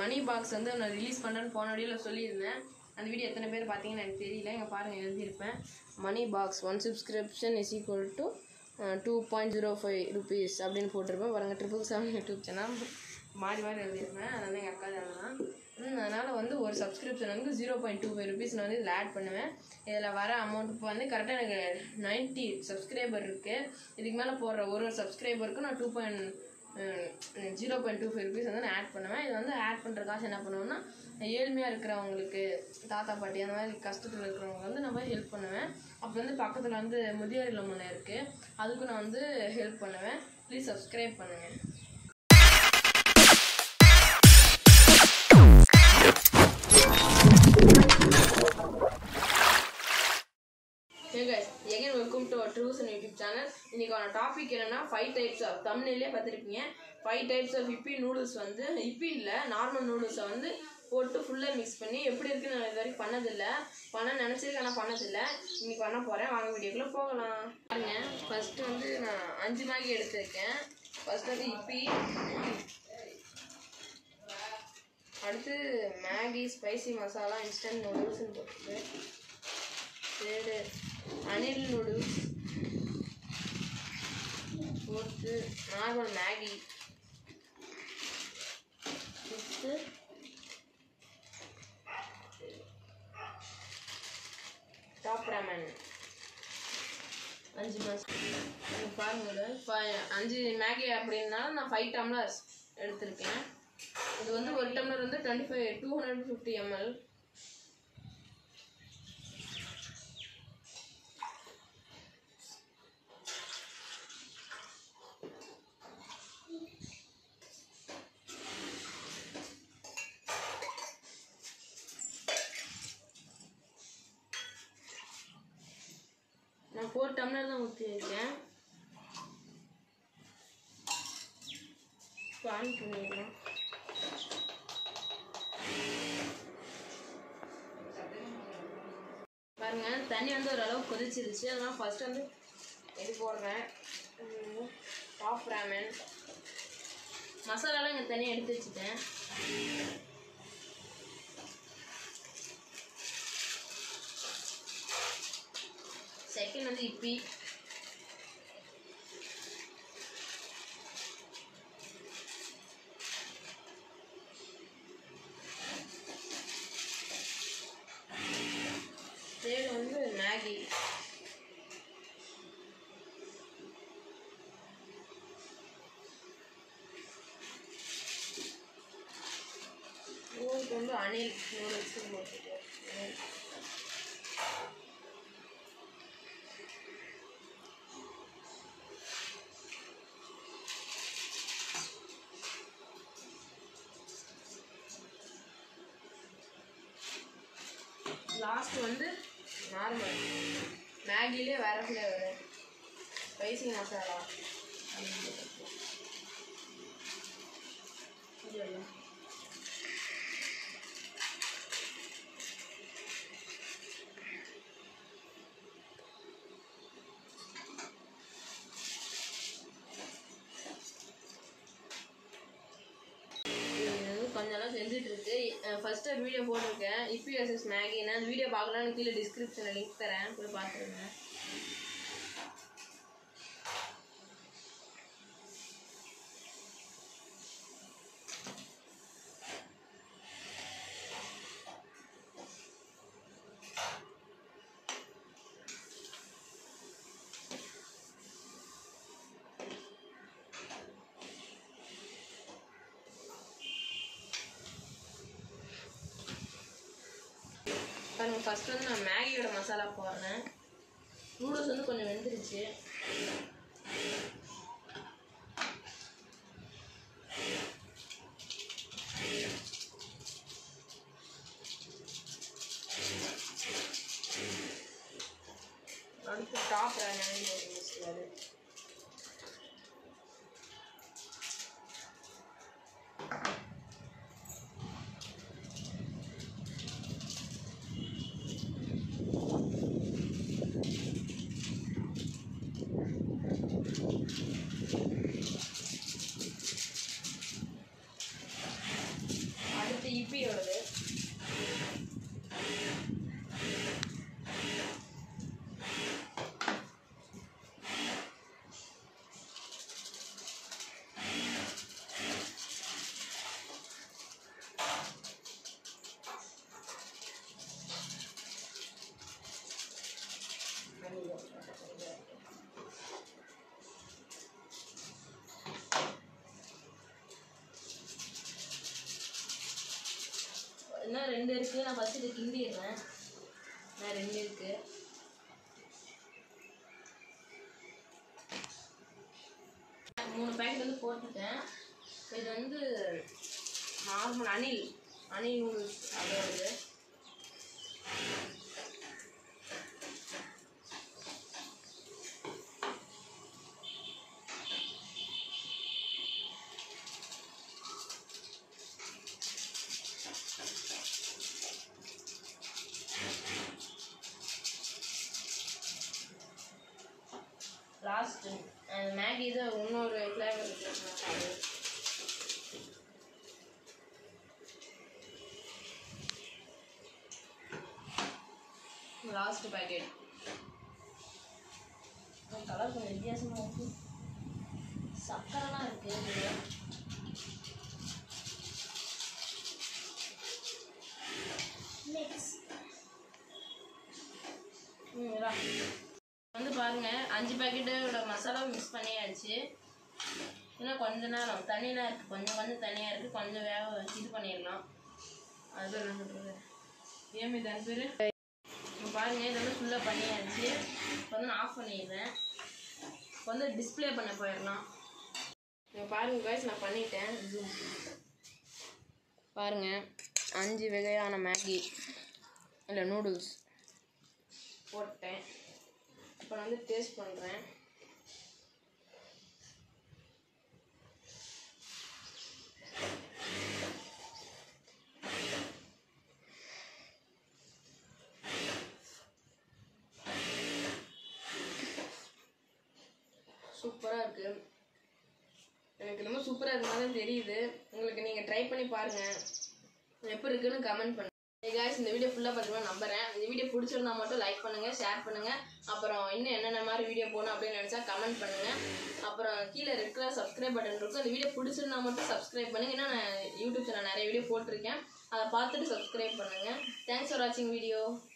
மணி box வந்து நான் release பண்ணுறேன்னு போன வீடியோவில் சொல்லியிருந்தேன் அந்த வீடியோ எத்தனை பேர் பார்த்தீங்கன்னு எனக்கு தெரியல இங்கே பாருங்கள் எழுதியிருப்பேன் money box one subscription is equal to two point zero five rupees அப்படின்னு போட்டிருப்பேன் பாருங்கள் ட்ரிபிள் செவன் யூடியூப் சேனல் மாறி மாறி எழுதியிருப்பேன் அதனால எங்கள் அக்கா தான் அதனால் வந்து ஒரு சப்ஸ்கிரிப்ஷன் வந்து zero point two five rupees நான் வந்து இதில் ஆட் பண்ணுவேன் இதில் வர அமௌண்ட் இப்போ வந்து கரெக்டாக எனக்கு நைன்ட்டி சப்ஸ்கிரைபர் இருக்குது இதுக்கு மேலே போடுற ஒரு ஒரு சப்ஸ்கிரைபருக்கும் நான் two point zero point two five rupees வந்து நான் ஆட் பண்ணுவேன் இது வந்து ஆட் பண்ணுற காசு என்ன பண்ணுவேன்னா ஏழ்மையாக இருக்கிறவங்களுக்கு தாத்தா பாட்டி அந்த மாதிரி கஷ்டத்தில் இருக்கிறவங்க வந்து நான் போய் ஹெல்ப் பண்ணுவேன் அப்புறம் வந்து பக்கத்தில் வந்து முதியோர் இல்லம் ஒன்று இருக்குது அதுக்கும் நான் வந்து ஹெல்ப் பண்ணுவேன் ப்ளீஸ் சப்ஸ்கிரைப் பண்ணுங்கள் Hey guys, again welcome to our Trusen YouTube channel. இன்னைக்கான டாபிக் என்னன்னா ஃபைவ் டைப்ஸ் ஆஃப் தமிழ்லேயே பார்த்துருப்பீங்க five types of Yippee noodles வந்து இப்பி இல்லை நார்மல் நூடுல்ஸை வந்து போட்டு ஃபுல்லாக மிக்ஸ் பண்ணி எப்படி இருக்குன்னு நான் இது வரைக்கும் பண்ணதில்லை பண்ண நினச்சிருக்கேன் ஆனால் பண்ணதில்லை இன்னைக்கு பண்ண போகிறேன் வாங்க வீடியோக்குள்ளே போகலாம் பாருங்க ஃபஸ்ட்டு வந்து நான் அஞ்சு மேகி எடுத்திருக்கேன் ஃபர்ஸ்ட் வந்து இப்பி அடுத்து மேகி ஸ்பைசி மசாலா இன்ஸ்டன்ட் நூடுல்ஸ்னு போட்டு third Anil noodles fourth normal Maggi fifth top ramen அஞ்சு மாதம் பாருங்க ஃபை- அஞ்சு மேகி அப்படின்னாலும் நான் ஃபைவ் டம்ளர்ஸ் எடுத்திருக்கேன் இது வந்து ஒரு டம்ளர் வந்து twenty five two hundred fifty ml நான் ஃபோர் டம்ளர் தான் ஊற்றிருக்கேன் ஆன் பண்ணிடலாம் பாருங்க தண்ணி வந்து ஓரளவு கொதிச்சிருச்சு அதனால் ஃபர்ஸ்ட் வந்து இது போடுறேன் டாப் ராமன் மசாலாலாம் இங்கே தனியாக எடுத்து வச்சுட்டேன் செகண்ட் வந்து இப்பி தேர்ட் வந்து மேகி மூணுக்கு வந்து அனில் நூடுல்ஸ் போட்டுட்டு அனில் லாஸ்ட் வந்து நார்மல் மேகிலே வேற ஃப்ளேவர் ஸ்பைசி மசாலா கொஞ்ச நாள் செஞ்சுட்டு இருக்கு ஃபர்ஸ்ட் ஒரு வீடியோ போட்டிருக்கேன் இப்பி வர்சஸ் மேகினா அந்த வீடியோ பார்க்கலாம்னு கீழே டிஸ்கிரிப்ஷனில் லிங்க் தரேன் போய் பார்த்துருங்க பாருங்க ஃபர்ஸ்ட் வந்து நான் மேகியோட மசாலா போடுறேன் நூடுல்ஸ் வந்து கொஞ்சம் வெந்துருச்சு அடுத்து டாப் அது இன்னும் ரெண்டு இருக்குது நான் ஃபஸ்ட்டு இதை கிண்டிடுறேன் நான் ரெண்டு இருக்குது மூணு பேக்கெட் வந்து போட்டுட்டேன் இது வந்து நார்மல் அணில் அணில் நூடுல்ஸ் அதாவது லாஸ்ட் மேகி தான் இன்னொரு ஃப்ளேவர் இருக்கு அது லாஸ்ட் பேக்கெட் கலர் கொஞ்சம் வித்தியாசமாக இருக்கு சக்கரைலாம் இருக்கு இதுல. ம், இதா. வந்து பாருங்க அஞ்சு பாக்கெட்டோட மசாலா மிக்ஸ் பண்ணியாச்சு இன்னும் கொஞ்ச நேரம் தண்ணிலாம் இருக்குது கொஞ்சம் கொஞ்சம் தனியாக இருக்குது கொஞ்சம் வேக வச்சு இது பண்ணிடலாம் அது என்ன சொல்கிறது ஏமி தன் பேர் இப்போ பாருங்க இதெல்லாம் ஃபுல்லாக பண்ணியாச்சு இப்போ வந்து நான் ஆஃப் பண்ணிடுறேன் இப்போ வந்து டிஸ்ப்ளே பண்ண போயிடலாம் இப்போ பாருங்க guys நான் பண்ணிட்டேன் ஜூம் பாருங்க அஞ்சு வகையான மேகி இல்லை நூடுல்ஸ் போட்டேன் இப்போ நான் வந்து டேஸ்ட் பண்ணுறேன் சூப்பராக இருக்குது எனக்கு ரொம்ப சூப்பராக இருக்க மாதிரி தெரியுது உங்களுக்கு நீங்கள் ட்ரை பண்ணி பாருங்கள் எப்படி இருக்குன்னு கமெண்ட் பண்ணுங்க guys இந்த வீடியோ ஃபுல்லாக பார்த்துருவேன் நம்புறேன் இந்த வீடியோ பிடிச்சிருந்தா மட்டும் லைக் பண்ணுங்கள் ஷேர் பண்ணுங்கள் அப்புறம் இன்னும் என்னென்ன மாதிரி வீடியோ போகணும் அப்படின்னு நினச்சா கமெண்ட் பண்ணுங்கள் அப்புறம் கீழே இருக்கிற சப்ஸ்கிரைப் பட்டன் இருக்கும் அந்த வீடியோ பிடிச்சிருந்தா மட்டும் சப்ஸ்கிரைப் பண்ணுங்கள் ஏன்னா நான் யூடியூப் சேனல் நிறைய வீடியோ போட்டிருக்கேன் அதை பார்த்துட்டு சப்ஸ்கிரைப் பண்ணுங்கள் தேங்க்ஸ் ஃபார் வாட்சிங் வீடியோ